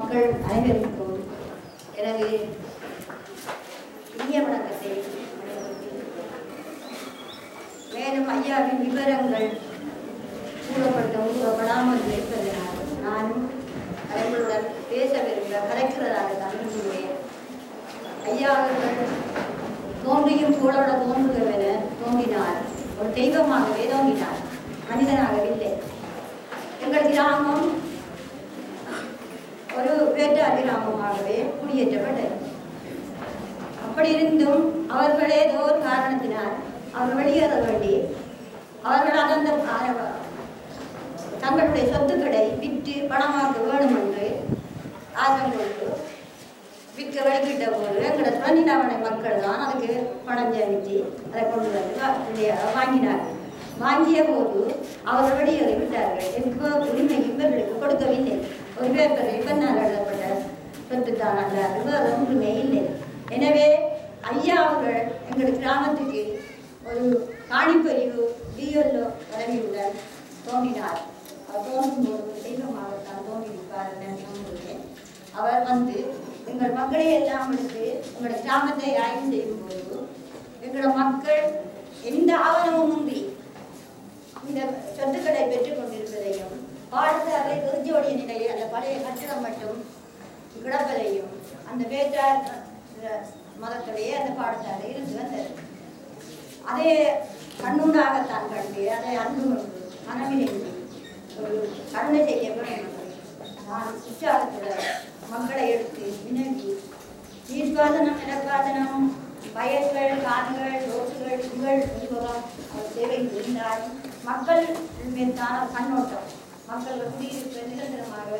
மக்கள் அனைவருக்கும் எனது இனிய வணக்கத்தை மேலும் ஐயாவின் விவரங்கள் கூறப்பட்ட கூறப்படாமல் இருப்பதனால் நானும் அவர்களுடன் பேச விரும்ப கலைக்கிறதாக தந்துள்ளேன் ஐயா அவர்கள் தோன்றியும் சூழல தோன்றுகவென தோன்றினார் ஒரு தெய்வமாகவே தோன்றினார் மனிதனாகவில்லை எங்கள் கிராமம் ஒரு வேட்டார் கிராமமாகவே குடியேற்றப்பட்டது அப்படி இருந்தும் அவர்கள் ஏதோ ஒரு காரணத்தினால் அவர் வெளியேற வேண்டி அவர்கள் அந்த ஆ- தங்களுடைய சொத்துக்களை விற்று பணமாக்க வேணும் என்று ஆசை கொண்டு விற்க வெளிக்கிட்ட போது எங்களோட சுரண்டினாவணை மக்கள் தான் அதுக்கு பணம் சேமித்து அதை கொண்டு வந்து வா- இல்லையா, வாங்கினார்கள் வாங்கிய போது அவர்கள் வெளியேறி விட்டார்கள் எந்த உரிமை இவர்களுக்கு கொடுக்கவில்லை ஒரு பேப்பர் இவனால் எழுதப்பட்ட சொத்து தான் அல்லாது வேறு ஒன்றுமே இல்லை எனவே ஐயா அவர்கள் எங்கள் கிராமத்துக்கு ஒரு காணிப்பறிவு டிஎல்ஓ பதவியுடன் தோன்றினார் அவர் தோன்றும் போது தெய்வமாகத்தான் தோன்றியிருப்பார் என்று நான் நம்புகிறேன் அவர் வந்து எங்கள் மக்களை எல்லாம் எடுத்து எங்களோட கிராமத்தை ஆய்வு செய்யும் போது எங்களோட மக்கள் எந்த ஆவணமும் இன்றி இந்த சொத்துக்களை பெற்றுக் கொண்டிருப்பதையும் பாடசாலை வெறிஞ்சோடிய நிலையில் அந்த பழைய கட்டிடம் மட்டும் கிடப்பதையும் அந்த வேற்றார் அஹ், மதத்துடைய அந்த பாடசாலை இருந்து வந்தது அதை கண்ணூடாகத்தான் கண்டு அதை அன்பு கொண்டு மனமிலிருந்து ஒரு கருணை செய்ய வேண்டும் என்று நான் உற்சாகத்துடன் மக்களை எடுத்து வினவி நீர்ப்பாசனம் நிலப்பாசனம் வயல்கள் காடுகள் ரோட்டுகள் புகழ் உருவகம் அவர் தேவை இருந்தால் மக்கள் மீதான கண்ணோட்டம் மக்கள் குடியிருப்பை நிரந்தரமாக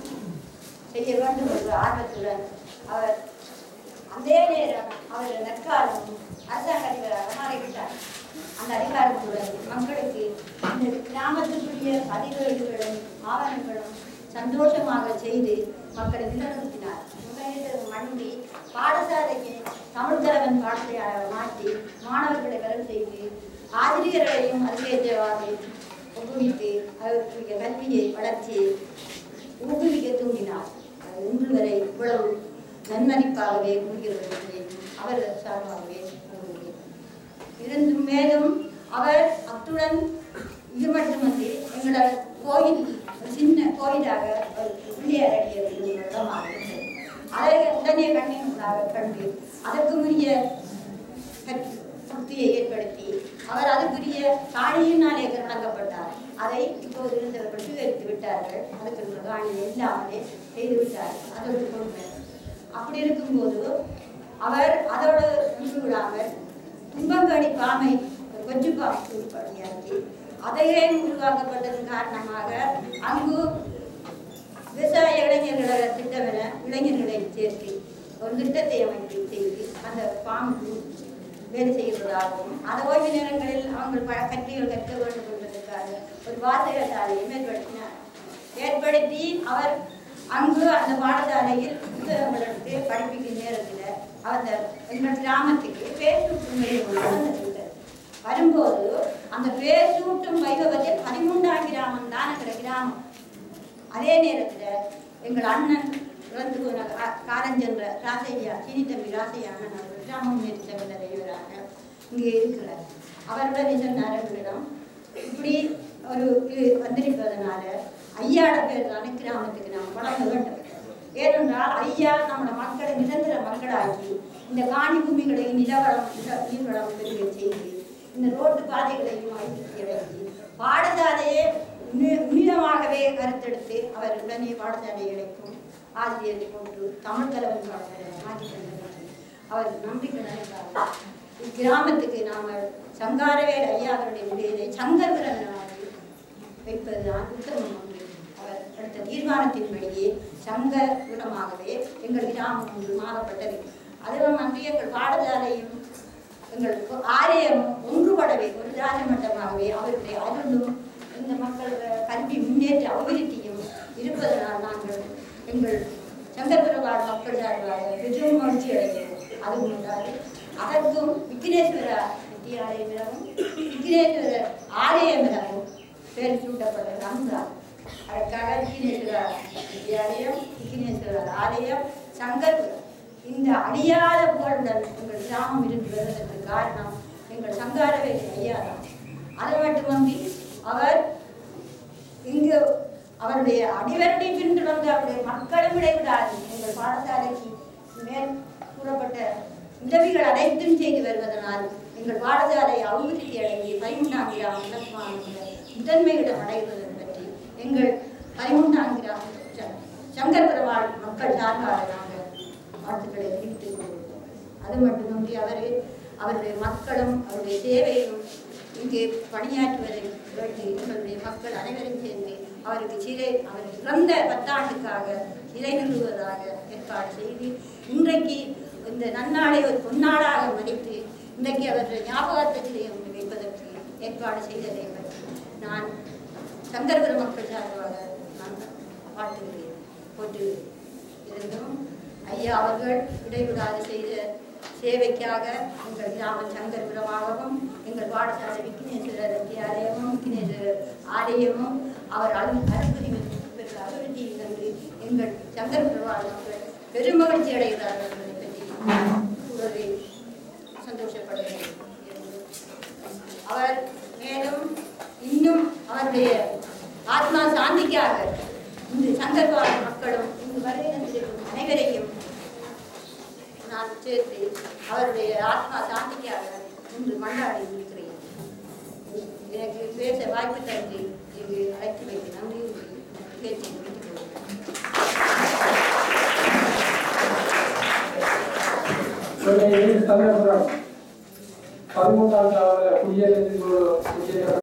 செய்ய வேண்டும் என்ற ஆர்வத்துடன் அவர் அதே நேரம் அவர் நற்காலம் அரசாங்க அதிபராக மாறிவிட்டார் அந்த அதிகாரத்துடன் மக்களுக்கு இந்த கிராமத்துக்குரிய பதிவேடுகளும் ஆவணங்களும் சந்தோஷமாக செய்து மக்களை நிலைநிறுத்தினார் முதலில் மண்டி பாடசாலைக்கு தமிழ் தலைவன் பாடசாலையாக மாற்றி மாணவர்களை வரவு செய்து ஆசிரியர்களையும் அதுக்கேற்றவாறு ஊக்குவித்து அவர்களுடைய கல்வியை வளர்ச்சி ஊக்குவிக்க தூண்டினார் அது இன்று வரை இவ்வளவு நன்மதிப்பாகவே கூறுகிறது என்பதை அவர் சார்பாகவே கூறுகிறேன் இருந்தும் மேலும் அவர் அத்துடன் இது மட்டுமன்றி எங்களோட கோயில் ஒரு சின்ன கோயிலாக ஒரு பிள்ளையார் அடியது இடமாக இருந்தது அதை உடனே கண்ணியங்களாக கண்டு அதற்கு உரிய கற்- சக்தியை ஏற்படுத்தி அவர் அதுக்குரிய காணியினாலே வழங்கப்பட்டார் அதை இப்போது இருந்தவர்கள் சுவரித்து விட்டார்கள் அதுக்கு காணியை இல்லாமலே செய்து விட்டார்கள் அதற்கு கொடுமை அப்படி இருக்கும்போது அவர் அதோடு நின்று விடாமல் துன்பங்கடி பாமை ஒரு கொஞ்சு பாமை படியாக்கி அதையே உருவாக்கப்பட்டதன் காரணமாக அங்கு விவசாய இளைஞர்கள திட்டமென இளைஞர்களை சேர்த்து ஒரு திட்டத்தை அமைத்து செய்து அந்த பாம்பு வேலை செய்வதாகவும் அந்த ஓய்வு நேரங்களில் அவங்க ப- கல்விகள் கற்க வேண்டும் என்பதற்காக ஒரு வாசகசாலையும் ஏற்படுத்தினார் ஏற்படுத்தி அவர் அங்கு அந்த பாடசாலையில் புத்தகங்களுக்கு படிப்பிக்கும் நேரத்தில் அந்த எங்கள் கிராமத்துக்கு பேஸ்புக் வந்தது வரும்போது அந்த பேசூட்டும் வைபவத்தில் பதிமூன்றாம் கிராமம் தான் எங்கள் கிராமம் அதே நேரத்தில் எங்கள் அண்ணன் இறந்து போன கா- காலஞ்சென்ற ராசையா சீனி தம்பி ராசையா அண்ணன் அவர்கள் கிராமம் நேற்று தலைவராக இங்கே இருக்கிறார் அவருடன் சொன்னார் எங்களிடம் இப்படி ஒரு இது வந்திருப்பதனால ஐயாட பேர் தானே கிராமத்துக்கு நாம் வழங்க வேண்டும் ஏனென்றால் ஐயா நம்மளோட மக்களை நிரந்தர மக்களாக்கி இந்த காணி பூமிகளை நிலவளம் நில- நீர்வளம் பெருக செய்து இந்த ரோட்டு பாதைகளையும் அழித்து வைத்து பாடசாலையே உன்னி- உன்னிதமாகவே கருத்தெடுத்து அவர் உடனே பாடசாலைகளுக்கும் ஆசிரியரை கொண்டு தமிழ் தலைவன் பாடசாலையை மாற்றி தந்தார் அவர் நம்பிக்கை நினைத்தார் இக்கிராமத்துக்கு நாம சங்காரவேல் ஐயா அவருடைய உடையதை சங்கர்பிரனாக வைப்பதுதான் உத்தமம் ஒன்று அவர் எடுத்த தீர்மானத்தின்படியே சங்க குணமாகவே எங்கள் கிராமம் ஒன்று மாறப்பட்டது அதுவும் அன்று எங்கள் பாடசாலையும் எங்களுக்கு ஆலயம் ஒன்றுபடவே ஒரு ராஜமட்டமாகவே அவருடைய அருளும் இந்த மக்கள் கல்வி முன்னேற்ற அபிவிருத்தியும் இருப்பதனால் நாங்கள் எங்கள் சங்கர்புரவாழ் மக்கள் சார்பாக மிகவும் மகிழ்ச்சி அடைகிறோம் அது முன்னாடி அதற்கும் விக்னேஸ்வர வித்தியாலயம் எனவும் விக்னேஸ்வர ஆலயம் எனவும் பெயர் சூட்டப்பட்டது அங்குதான் அதற்காக விக்னேஸ்வர வித்தியாலயம் விக்னேஸ்வர ஆலயம் சங்கர்புரம் இந்த அழியாத புகழுடன் எங்கள் கிராமம் இருந்து வருவதற்கு காரணம் எங்கள் சங்காரவேலி ஐயா தான் அது மட்டுமன்றி அவர் இங்கு அவருடைய அடிவரடி பின்தொடர்ந்து அவருடைய மக்களும் இடைவிடாது எங்கள் பாடசாலைக்கு மேல் கூறப்பட்ட உதவிகள் அனைத்தும் செய்து வருவதனால் எங்கள் பாடசாலை அபிவிருத்தி அடைந்து பதிமூன்றாம் கிராமம் இலக்குவான முதன்மையிடம் அடைவது பற்றி எங்கள் பதிமூன்றாம் கிராமம் ச- சங்கர் பெருமாள் மக்கள் சார்பாக நாங்கள் வாழ்த்துக்களை தெரிவித்துக் கொள்கிறோம் அது மட்டுமின்றி அவரே அவருடைய மக்களும் அவருடைய சேவையும் இங்கே பணியாற்றுவதை வேண்டி எங்களுடைய மக்கள் அனைவரும் சேர்ந்து அவருக்கு சிலை அவர் இறந்த பத்தாண்டுக்காக சிலை நிறுவுவதாக ஏற்பாடு செய்து இன்றைக்கு இந்த நன்னாளை ஒரு பொன்னாளாக மதித்து இன்றைக்கு அவருடைய ஞாபகத்தை சிலையை ஒன்று வைப்பதற்கு ஏற்பாடு செய்ததை பற்றி நான் சங்கர்புர மக்கள் சார்பாக நான் வாழ்த்துகிறேன் போட்டு இருந்தும் ஐயா அவர்கள் இடைவிடாது செய்த சேவைக்காக எங்கள் கிராம சங்கர்புரமாகவும் எங்கள் பாடசாலை விக்னேஸ்வரர் வித்தியாலயமும் விக்னேஸ்வரர் ஆலயமும் அவர் அரு அருள்புரி பெற்ற அபிவிருத்தி கண்டு எங்கள் சங்கர்புரவாழ் மக்கள் பெருமகிழ்ச்சி அடைகிறார்கள் என்பதை பற்றி கூறவே சந்தோஷப்படுகிறேன் அவர் மேலும் இன்னும் அவருடைய ஆத்மா சாந்திக்காக இந்த சங்கர்பால மக்களும் இங்கு வருகிறந்திருக்கும் அனைவரையும் நான் சேர்த்து அவருடைய ஆத்மா சாந்திக்காக இன்று மன்றாடி இருக்கிறேன் எனக்கு பேச வாய்ப்பு தந்து இங்கு அழைத்து வைத்து நன்றி கூறி பேச்சை முடித்துக் கொள்கிறேன் சங்கரபுரம் பதிமூன்றாம் குடியரசு குடியேற்ற